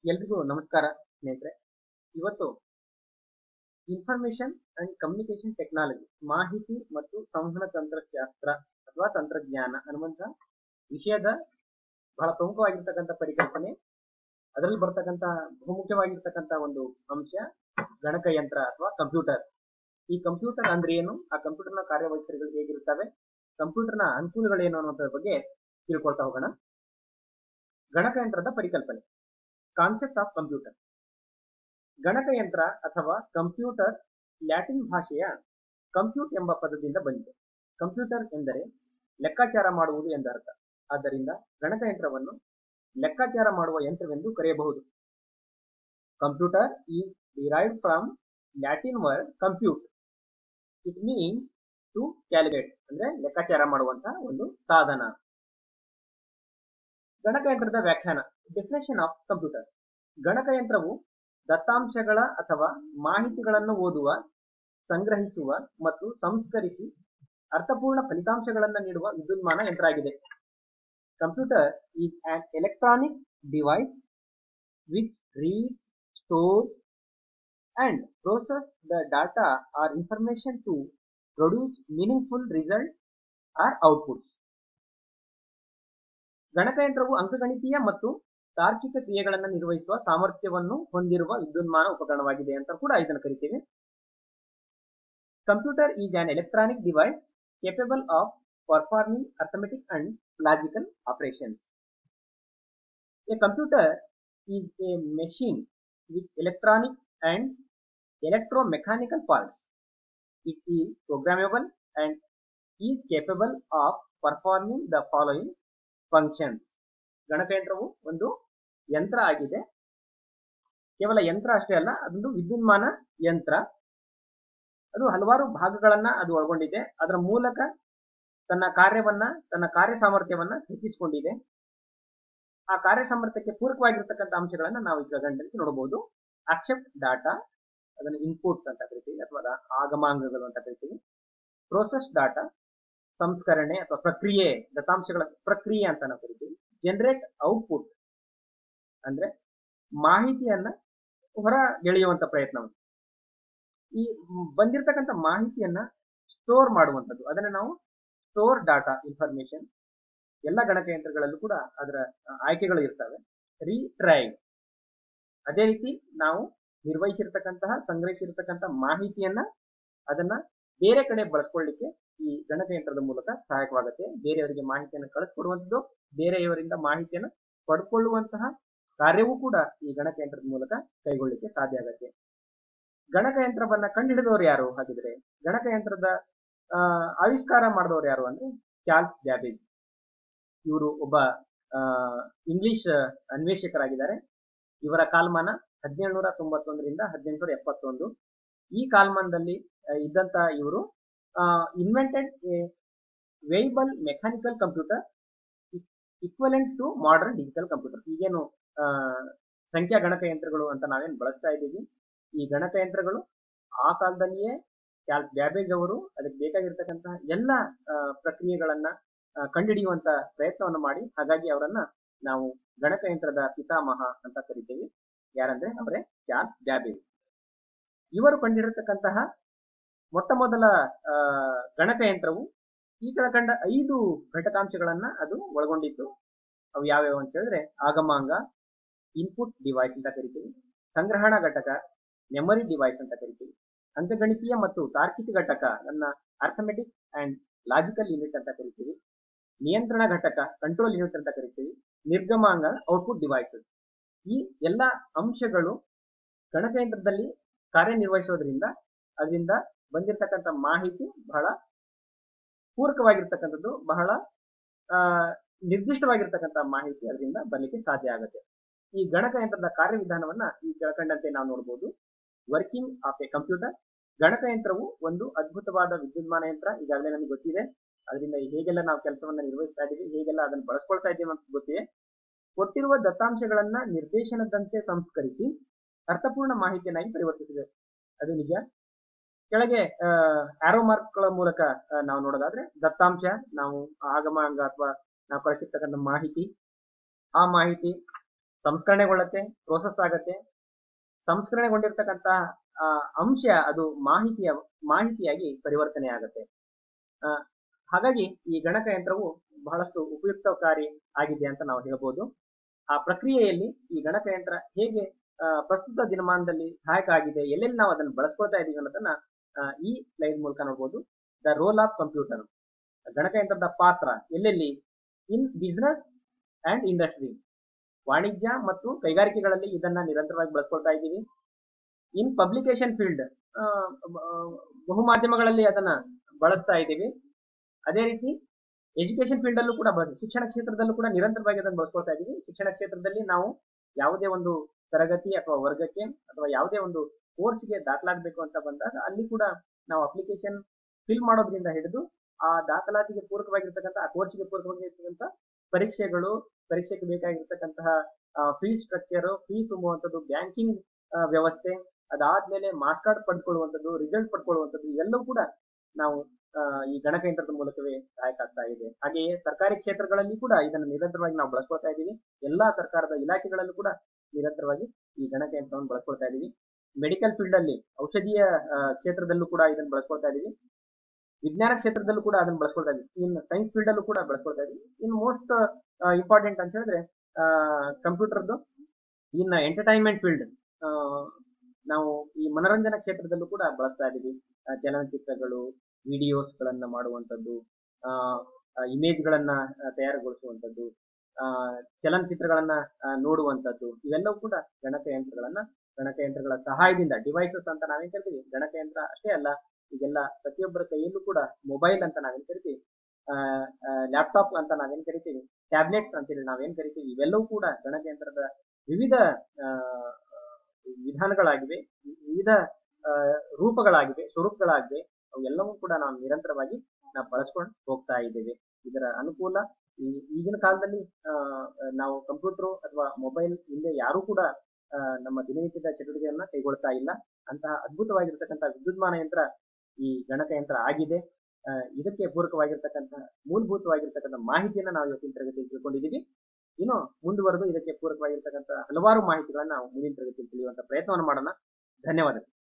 ಎಲ್ರಿಗೂ ನಮಸ್ಕಾರ ಸ್ನೇಹಿತರೆ ಇವತ್ತು ಇನ್ಫಾರ್ಮೇಶನ್ ಅಂಡ್ ಕಮ್ಯುನಿಕೇಶನ್ ಟೆಕ್ನಾಲಜಿ ಮಾಹಿತಿ ಮತ್ತು ಸಂವಹನ ತಂತ್ರಶಾಸ್ತ್ರ ಅಥವಾ ತಂತ್ರಜ್ಞಾನ ಅನ್ನುವಂಥ ವಿಷಯದ ಬಹಳ ಪ್ರಮುಖವಾಗಿರ್ತಕ್ಕಂಥ ಪರಿಕಲ್ಪನೆ ಅದರಲ್ಲಿ ಬರ್ತಕ್ಕಂಥ ಬಹುಮುಖ್ಯವಾಗಿರ್ತಕ್ಕಂಥ ಒಂದು ಅಂಶ ಗಣಕಯಂತ್ರ ಅಥವಾ ಕಂಪ್ಯೂಟರ್ ಈ ಕಂಪ್ಯೂಟರ್ ಅಂದ್ರೆ ಏನು ಆ ಕಂಪ್ಯೂಟರ್ನ ಕಾರ್ಯವೈಖರಿಗಳು ಹೇಗಿರ್ತವೆ ಕಂಪ್ಯೂಟರ್ನ ಅನುಕೂಲಗಳೇನು ಅನ್ನೋದ್ರ ಬಗ್ಗೆ ತಿಳ್ಕೊಳ್ತಾ ಹೋಗೋಣ ಗಣಕಯಂತ್ರದ ಪರಿಕಲ್ಪನೆ ಕಾನ್ಸೆಪ್ಟ್ ಆಫ್ ಕಂಪ್ಯೂಟರ್ ಗಣಕಯಂತ್ರ ಅಥವಾ ಕಂಪ್ಯೂಟರ್ ಲ್ಯಾಟಿನ್ ಭಾಷೆಯ ಕಂಪ್ಯೂಟ್ ಎಂಬ ಪದದಿಂದ ಬಂದಿದೆ ಕಂಪ್ಯೂಟರ್ ಎಂದರೆ ಲೆಕ್ಕಾಚಾರ ಮಾಡುವುದು ಎಂದರ್ಥ ಆದ್ದರಿಂದ ಗಣಕಯಂತ್ರವನ್ನು ಲೆಕ್ಕಾಚಾರ ಮಾಡುವ ಯಂತ್ರವೆಂದು ಕರೆಯಬಹುದು computer is derived from Latin word compute it means to calibrate ಅಂದ್ರೆ ಲೆಕ್ಕಾಚಾರ ಮಾಡುವಂತಹ ಒಂದು ಸಾಧನ ಗಣಕಯಂತ್ರದ ವ್ಯಾಖ್ಯಾನ ಡೆಫಿನೇಷನ್ ಆಫ್ ಕಂಪ್ಯೂಟರ್ಸ್ ಗಣಕಯಂತ್ರವು ದತ್ತಾಂಶಗಳ ಅಥವಾ ಮಾಹಿತಿಗಳನ್ನು ಓದುವ ಸಂಗ್ರಹಿಸುವ ಮತ್ತು ಸಂಸ್ಕರಿಸಿ ಅರ್ಥಪೂರ್ಣ ಫಲಿತಾಂಶಗಳನ್ನು ನೀಡುವ ವಿದ್ಯುನ್ಮಾನ ಯಂತ್ರ ಆಗಿದೆ computer is an electronic device which reads stores and process the data or information to produce meaningful result or outputs ಗಣಕಯಂತ್ರವು ಅಂಕಗಣಿತೀಯ ಮತ್ತು ತಾರ್ಕಿಕ ಕ್ರಿಯೆಗಳನ್ನು ನಿರ್ವಹಿಸುವ ಸಾಮರ್ಥ್ಯವನ್ನು ಹೊಂದಿರುವ ವಿದ್ಯುನ್ಮಾನ ಉಪಕರಣವಾಗಿದೆ ಅಂತ ಕೂಡ ಇದನ್ನು ಕರಿತೀವಿ computer is an electronic device capable of performing arithmetic and logical operations a computer is a machine with electronic and electromechanical parts. It is programmable and is capable of performing the following functions. ಗಣಕಯಂತ್ರವು ಒಂದು ಯಂತ್ರ ಆಗಿದೆ ಕೇವಲ ಯಂತ್ರ ಅಷ್ಟೇ ಅಲ್ಲ ಅದೊಂದು ವಿದ್ಯುನ್ಮಾನ ಯಂತ್ರ ಅದು ಹಲವಾರು ಭಾಗಗಳನ್ನ ಅದು ಒಳಗೊಂಡಿದೆ ಅದರ ಮೂಲಕ ತನ್ನ ಕಾರ್ಯವನ್ನ ತನ್ನ ಕಾರ್ಯ ಸಾಮರ್ಥ್ಯವನ್ನ ಹೆಚ್ಚಿಸಿಕೊಂಡಿದೆ ಆ ಕಾರ್ಯ ಸಾಮರ್ಥ್ಯಕ್ಕೆ ಪೂರಕವಾಗಿರ್ತಕ್ಕಂಥ ಅಂಶಗಳನ್ನ ನಾವು ಈಗ ಗಂಟಲಿಗೆ ನೋಡಬಹುದು ಅಕ್ಸೆಪ್ಟ್ ಡಾಟಾ ಅದನ್ನು ಇನ್ಪುಟ್ ಅಂತ ಕರಿತೀವಿ ಅಥವಾ ಆಗಮಾಂಗಗಳು ಅಂತ ಕರಿತೀವಿ ಪ್ರೋಸೆಸ್ ಡಾಟಾ ಸಂಸ್ಕರಣೆ ಅಥವಾ ಪ್ರಕ್ರಿಯೆ ದತ್ತಾಂಶಗಳ ಪ್ರಕ್ರಿಯೆ ಅಂತ ನಾವು ಕರಿತೀವಿ ಜನರೇಟ್ ಔಟ್ಪುಟ್ ಅಂದ್ರೆ ಮಾಹಿತಿಯನ್ನ ಹೊರ ಎಳೆಯುವಂತ ಪ್ರಯತ್ನ ಈ ಬಂದಿರತಕ್ಕಂಥ ಮಾಹಿತಿಯನ್ನ ಸ್ಟೋರ್ ಮಾಡುವಂಥದ್ದು ಅದನ್ನ ನಾವು ಸ್ಟೋರ್ ಡಾಟಾ ಇನ್ಫಾರ್ಮೇಶನ್ ಎಲ್ಲ ಗಣಕಯಂತ್ರಗಳಲ್ಲೂ ಕೂಡ ಅದರ ಆಯ್ಕೆಗಳು ಇರ್ತವೆ ರೀಟ್ರೈವ್ ಅದೇ ರೀತಿ ನಾವು ನಿರ್ವಹಿಸಿರ್ತಕ್ಕಂತಹ ಸಂಗ್ರಹಿಸಿರ್ತಕ್ಕಂತಹ ಮಾಹಿತಿಯನ್ನ ಅದನ್ನ ಬೇರೆ ಕಡೆ ಬಳಸ್ಕೊಳ್ಳಿಕ್ಕೆ ಈ ಗಣಕಯಂತ್ರದ ಮೂಲಕ ಸಹಾಯಕವಾಗುತ್ತೆ ಬೇರೆಯವರಿಗೆ ಮಾಹಿತಿಯನ್ನು ಕಳಿಸ್ಕೊಡುವಂಥದ್ದು ಬೇರೆಯವರಿಂದ ಮಾಹಿತಿಯನ್ನು ಪಡ್ಕೊಳ್ಳುವಂತಹ ಕಾರ್ಯವೂ ಕೂಡ ಈ ಗಣಕಯಂತ್ರದ ಮೂಲಕ ಕೈಗೊಳ್ಳಿಕ್ಕೆ ಸಾಧ್ಯ ಆಗುತ್ತೆ ಗಣಕಯಂತ್ರವನ್ನ ಕಂಡುಹಿಡಿದವರು ಯಾರು ಹಾಗಿದ್ರೆ ಗಣಕಯಂತ್ರದ ಆವಿಷ್ಕಾರ ಮಾಡಿದವರು ಯಾರು ಅಂದ್ರೆ ಚಾರ್ಲ್ಸ್ ಬ್ಯಾಬೇಜ್ ಇವರು ಒಬ್ಬ ಇಂಗ್ಲಿಷ್ ಅನ್ವೇಷಕರಾಗಿದ್ದಾರೆ ಇವರ ಕಾಲಮಾನ ಹದಿನೇಳುನೂರ ತೊಂಬತ್ತೊಂದರಿಂದ ಹದಿನೆಂಟುನೂರ ಎಪ್ಪತ್ತೊಂದು ಈ ಕಾಲಮಾನದಲ್ಲಿ ಇದ್ದಂತ ಇವರು invented a viable mechanical computer equivalent to modern digital computer ಈಗೇನು ಸಂಖ್ಯಾ ಗಣಕಯಂತ್ರಗಳು ಅಂತ ನಾವೇನು ಬಳಸ್ತಾ ಇದ್ದೀವಿ ಈ ಗಣಕಯಂತ್ರಗಳು ಆ ಕಾಲದಲ್ಲಿಯೇ ಚಾರ್ಲ್ಸ್ ಬ್ಯಾಬೇಜ್ ಅವರು ಅದಕ್ಕೆ ಬೇಕಾಗಿರ್ತಕ್ಕಂತಹ ಎಲ್ಲ ಪ್ರಕ್ರಿಯೆಗಳನ್ನ ಕಂಡುಹಿಡಿಯುವಂತ ಪ್ರಯತ್ನವನ್ನು ಮಾಡಿ ಹಾಗಾಗಿ ಅವರನ್ನ ನಾವು ಗಣಕಯಂತ್ರದ ಪಿತಾಮಹ ಅಂತ ಕರಿತೀವಿ ಯಾರಂದ್ರೆ ಅವರೇ ಚಾರ್ಲ್ಸ್ ಬ್ಯಾಬೇಜ್ ಇವರು ಕಂಡಿರತಕ್ಕಂತಹ ಮೊಟ್ಟ ಮೊದಲ ಗಣಕಯಂತ್ರವು ಈ ಕೆಳಕಂಡ ಐದು ಘಟಕಾಂಶಗಳನ್ನ ಅದು ಒಳಗೊಂಡಿತ್ತು ಅವು ಯಾವ್ಯಾವ ಅಂತ ಹೇಳಿದ್ರೆ ಆಗಮಾಂಗ ಇನ್ಪುಟ್ ಡಿವೈಸ್ ಅಂತ ಕರಿತೀವಿ ಸಂಗ್ರಹಣಾ ಘಟಕ ಮೆಮೊರಿ ಡಿವೈಸ್ ಅಂತ ಕರಿತೀವಿ ಅಂಕಗಣಿತೀಯ ಮತ್ತು ತಾರ್ಕಿಕ ಘಟಕ ನನ್ನ ಅರ್ಥಮೆಟಿಕ್ ಅಂಡ್ ಲಾಜಿಕಲ್ ಯೂನಿಟ್ ಅಂತ ಕರಿತೀವಿ ನಿಯಂತ್ರಣ ಘಟಕ ಕಂಟ್ರೋಲ್ ಯೂನಿಟ್ ಅಂತ ಕರಿತೀವಿ ನಿರ್ಗಮಾಂಗ ಔಟ್ಪುಟ್ ಡಿವೈಸಸ್ ಈ ಎಲ್ಲ ಅಂಶಗಳು ಗಣಕಯಂತ್ರದಲ್ಲಿ ಕಾರ್ಯನಿರ್ವಹಿಸೋದ್ರಿಂದ ಅದರಿಂದ ಬಂದಿರತಕ್ಕಂಥ ಮಾಹಿತಿ ಬಹಳ ಪೂರಕವಾಗಿರ್ತಕ್ಕಂಥದ್ದು ಬಹಳ ನಿರ್ದಿಷ್ಟವಾಗಿರ್ತಕ್ಕಂಥ ಮಾಹಿತಿ ಅದರಿಂದ ಬರಲಿಕ್ಕೆ ಸಾಧ್ಯ ಆಗುತ್ತೆ ಈ ಗಣಕಯಂತ್ರದ ಕಾರ್ಯವಿಧಾನವನ್ನ ಈ ಕೆಳಕಂಡಂತೆ ನಾವು ನೋಡಬಹುದು ವರ್ಕಿಂಗ್ ಆಫ್ ಎ ಕಂಪ್ಯೂಟರ್ ಗಣಕಯಂತ್ರವು ಒಂದು ಅದ್ಭುತವಾದ ವಿದ್ಯುನ್ಮಾನ ಯಂತ್ರ ಈಗಾಗಲೇ ನಮಗೆ ಗೊತ್ತಿದೆ ಅದರಿಂದ ಹೇಗೆಲ್ಲ ನಾವು ಕೆಲಸವನ್ನ ನಿರ್ವಹಿಸ್ತಾ ಇದ್ದೀವಿ ಹೇಗೆಲ್ಲ ಅದನ್ನು ಬಳಸ್ಕೊಳ್ತಾ ಇದ್ದೀವಿ ಅಂತ ಗೊತ್ತಿದೆ ಕೊಟ್ಟಿರುವ ದತ್ತಾಂಶಗಳನ್ನ ನಿರ್ದೇಶನದಂತೆ ಸಂಸ್ಕರಿಸಿ ಅರ್ಥಪೂರ್ಣ ಮಾಹಿತಿಯನ್ನಾಗಿ ಪರಿವರ್ತಿಸಿದೆ ಅದು ನಿಜ ಕೆಳಗೆ ಆರೋ ಮಾರ್ಕ್ಗಳ ಮೂಲಕ ನಾವು ನೋಡೋದಾದ್ರೆ ದತ್ತಾಂಶ ನಾವು ಆಗಮಾಂಗ ಅಥವಾ ನಾವು ಕಳಿಸಿರ್ತಕ್ಕಂಥ ಮಾಹಿತಿ ಆ ಮಾಹಿತಿ ಸಂಸ್ಕರಣೆಗೊಳ್ಳುತ್ತೆ ಪ್ರೋಸೆಸ್ ಆಗತ್ತೆ ಸಂಸ್ಕರಣೆಗೊಂಡಿರ್ತಕ್ಕಂಥ ಆ, ಅಂಶ ಅದು ಮಾಹಿತಿಯ ಮಾಹಿತಿಯಾಗಿ ಪರಿವರ್ತನೆ ಆಗುತ್ತೆ ಆ, ಹಾಗಾಗಿ ಈ ಗಣಕಯಂತ್ರವು ಬಹಳಷ್ಟು ಉಪಯುಕ್ತಕಾರಿ ಆಗಿದೆ ಅಂತ ನಾವು ಹೇಳ್ಬೋದು ಆ ಪ್ರಕ್ರಿಯೆಯಲ್ಲಿ ಈ ಗಣಕಯಂತ್ರ ಹೇಗೆ ಆ, ಪ್ರಸ್ತುತ ದಿನಮಾನದಲ್ಲಿ ಸಹಾಯಕ ಆಗಿದೆ ಎಲ್ಲೆಲ್ಲಿ ನಾವು ಅದನ್ನು ಬಳಸ್ಕೊಳ್ತಾ ಇದೀವಿ ಅನ್ನೋದನ್ನ ಆ, ಈ ಸ್ಲೈಡ್ ಮೂಲಕ ನೋಡ್ಬೋದು ದ ರೋಲ್ ಆಫ್ ಕಂಪ್ಯೂಟರ್ ಗಣಕಯಂತ್ರದ ಪಾತ್ರ ಎಲ್ಲೆಲ್ಲಿ ಇನ್ ಬಿಸ್ನೆಸ್ ಅಂಡ್ ಇಂಡಸ್ಟ್ರಿ ವಾಣಿಜ್ಯ ಮತ್ತು ಕೈಗಾರಿಕೆಗಳಲ್ಲಿ ಇದನ್ನ ನಿರಂತರವಾಗಿ ಬಳಸ್ಕೊಳ್ತಾ ಇದ್ದೀವಿ ಇನ್ ಪಬ್ಲಿಕೇಶನ್ ಫೀಲ್ಡ್ ಬಹುಮಾಧ್ಯಮಗಳಲ್ಲಿ ಅದನ್ನ ಬಳಸ್ತಾ ಇದ್ದೀವಿ ಅದೇ ರೀತಿ ಎಜುಕೇಶನ್ ಫೀಲ್ಡ್ ಅಲ್ಲೂ ಕೂಡ ಬಳಸಿ ಶಿಕ್ಷಣ ಕ್ಷೇತ್ರದಲ್ಲೂ ಕೂಡ ನಿರಂತರವಾಗಿ ಅದನ್ನು ಬಳಸ್ಕೊಳ್ತಾ ಇದ್ದೀವಿ ಶಿಕ್ಷಣ ಕ್ಷೇತ್ರದಲ್ಲಿ ನಾವು ಯಾವುದೇ ಒಂದು ತರಗತಿ ಅಥವಾ ವರ್ಗಕ್ಕೆ ಅಥವಾ ಯಾವುದೇ ಒಂದು ಕೋರ್ಸ್ಗೆ ದಾಖಲಾಗಬೇಕು ಅಂತ ಬಂದಾಗ ಅಲ್ಲಿ ಕೂಡ ನಾವು ಅಪ್ಲಿಕೇಶನ್ ಫಿಲ್ ಮಾಡೋದ್ರಿಂದ ಹಿಡಿದು ಆ ದಾಖಲಾತಿಗೆ ಪೂರಕವಾಗಿರ್ತಕ್ಕಂಥ ಆ ಕೋರ್ಸ್ಗೆ ಪೂರಕವಾಗಿರ್ತಕ್ಕಂಥ ಪರೀಕ್ಷೆಗಳು ಪರೀಕ್ಷೆಗೆ ಬೇಕಾಗಿರ್ತಕ್ಕಂತಹ ಫೀ ಸ್ಟ್ರಕ್ಚರ್ ಫೀ ತುಂಬುವಂಥದ್ದು ಬ್ಯಾಂಕಿಂಗ್ ವ್ಯವಸ್ಥೆ ಅದಾದ್ಮೇಲೆ ಮಾರ್ಕ್ಸ್ ಕಾರ್ಡ್ ಪಡ್ಕೊಳ್ಳುವಂಥದ್ದು ರಿಸಲ್ಟ್ ಪಡ್ಕೊಳ್ಳುವಂಥದ್ದು ಇವೆಲ್ಲವೂ ಕೂಡ ನಾವು ಆ, ಈ ಗಣಕಯಂತ್ರದ ಮೂಲಕವೇ ಸಹಾಯಕ ಆಗ್ತಾ ಇದೆ ಹಾಗೆಯೇ ಸರ್ಕಾರಿ ಕ್ಷೇತ್ರಗಳಲ್ಲಿ ಕೂಡ ಇದನ್ನು ನಿರಂತರವಾಗಿ ನಾವು ಬಳಸ್ಕೊಳ್ತಾ ಇದ್ದೀವಿ ಎಲ್ಲಾ ಸರ್ಕಾರದ ಇಲಾಖೆಗಳಲ್ಲೂ ಕೂಡ ನಿರಂತರವಾಗಿ ಈ ಗಣಕಯಂತ್ರವನ್ನು ಬಳಸ್ಕೊಳ್ತಾ ಇದ್ದೀವಿ ಮೆಡಿಕಲ್ ಫೀಲ್ಡ್ ಅಲ್ಲಿ ಔಷಧೀಯ ಆ, ಕ್ಷೇತ್ರದಲ್ಲೂ ಕೂಡ ಇದನ್ನು ಬಳಸ್ಕೊಳ್ತಾ ಇದ್ದೀವಿ ವಿಜ್ಞಾನ ಕ್ಷೇತ್ರದಲ್ಲೂ ಕೂಡ ಅದನ್ನು ಬಳಸ್ಕೊಳ್ತಾ ಇದ್ದೀವಿ ಇನ್ ಸೈನ್ಸ್ ಫೀಲ್ಡ್ ಅಲ್ಲೂ ಕೂಡ ಬಳಸ್ಕೊಳ್ತಾ ಇದ್ದೀವಿ ಇನ್ ಮೋಸ್ಟ್ ಇಂಪಾರ್ಟೆಂಟ್ ಅಂತ ಹೇಳಿದ್ರೆ ಕಂಪ್ಯೂಟರ್ದು ಇನ್ ಎಂಟರ್ಟೈನ್ಮೆಂಟ್ ಫೀಲ್ಡ್ ನಾವು ಈ ಮನೋರಂಜನಾ ಕ್ಷೇತ್ರದಲ್ಲೂ ಕೂಡ ಬಳಸ್ತಾ ಇದ್ದೀವಿ ಆ, ಚಲನಚಿತ್ರಗಳು ವಿಡಿಯೋಸ್ ಗಳನ್ನ ಮಾಡುವಂಥದ್ದು ಇಮೇಜ್ ಗಳನ್ನ ಆ, ತಯಾರುಗೊಳಿಸುವಂಥದ್ದು ಆ, ಚಲನಚಿತ್ರಗಳನ್ನ ಆ, ನೋಡುವಂಥದ್ದು ಇವೆಲ್ಲವೂ ಕೂಡ ಗಣಕಯಂತ್ರಗಳನ್ನ ಗಣಕಯಂತ್ರಗಳ ಸಹಾಯದಿಂದ ಡಿವೈಸಸ್ ಅಂತ ನಾವೇನ್ ಕರಿತೀವಿ ಗಣಕಯಂತ್ರ ಅಷ್ಟೇ ಅಲ್ಲ ಈಗೆಲ್ಲ ಪ್ರತಿಯೊಬ್ಬರ ಕೈಯಲ್ಲೂ ಕೂಡ ಮೊಬೈಲ್ ಅಂತ ನಾವೇನ್ ಕರಿತೀವಿ ಲ್ಯಾಪ್ಟಾಪ್ ಅಂತ ನಾವೇನ್ ಕರಿತೀವಿ ಟ್ಯಾಬ್ಲೆಟ್ಸ್ ಅಂತೇಳಿ ನಾವೇನ್ ಕರಿತೀವಿ ಇವೆಲ್ಲವೂ ಕೂಡ ಗಣಕಯಂತ್ರದ ವಿವಿಧ ಆ, ವಿಧಾನಗಳಾಗಿವೆ ವಿವಿಧ ಆ, ರೂಪಗಳಾಗಿವೆ ಸ್ವರೂಪಗಳಾಗಿವೆ ಅವೆಲ್ಲವೂ ಕೂಡ ನಾವು ನಿರಂತರವಾಗಿ ನಾವು ಬಳಸ್ಕೊಂಡು ಹೋಗ್ತಾ ಇದ್ದೇವೆ ಇದರ ಅನುಕೂಲ ಈ ಈಗಿನ ಕಾಲದಲ್ಲಿ ಆ, ನಾವು ಕಂಪ್ಯೂಟರ್ ಅಥವಾ ಮೊಬೈಲ್ ಇಲ್ಲದೆ ಯಾರೂ ಕೂಡ ಆ, ನಮ್ಮ ದಿನನಿತ್ಯದ ಚಟುವಟಿಕೆಯನ್ನ ಕೈಗೊಳ್ತಾ ಇಲ್ಲ ಅಂತಹ ಅದ್ಭುತವಾಗಿರ್ತಕ್ಕಂಥ ವಿದ್ಯುನ್ಮಾನ ಯಂತ್ರ ಈ ಗಣಕಯಂತ್ರ ಆಗಿದೆ ಆ, ಇದಕ್ಕೆ ಪೂರಕವಾಗಿರ್ತಕ್ಕಂಥ ಮೂಲಭೂತವಾಗಿರ್ತಕ್ಕಂಥ ಮಾಹಿತಿಯನ್ನ ನಾವು ಇವತ್ತಿನ ತರಗತಿಯಲ್ಲಿ ತಿಳ್ಕೊಂಡಿದ್ದೀವಿ ಇನ್ನು ಮುಂದುವರೆದು ಇದಕ್ಕೆ ಪೂರಕವಾಗಿರ್ತಕ್ಕಂಥ ಹಲವಾರು ಮಾಹಿತಿಗಳನ್ನ ನಾವು ಮುಂದಿನ ತರಗತಿಯಲ್ಲಿ ತಿಳಿಯುವಂತ ಪ್ರಯತ್ನವನ್ನು ಮಾಡೋಣ ಧನ್ಯವಾದಗಳು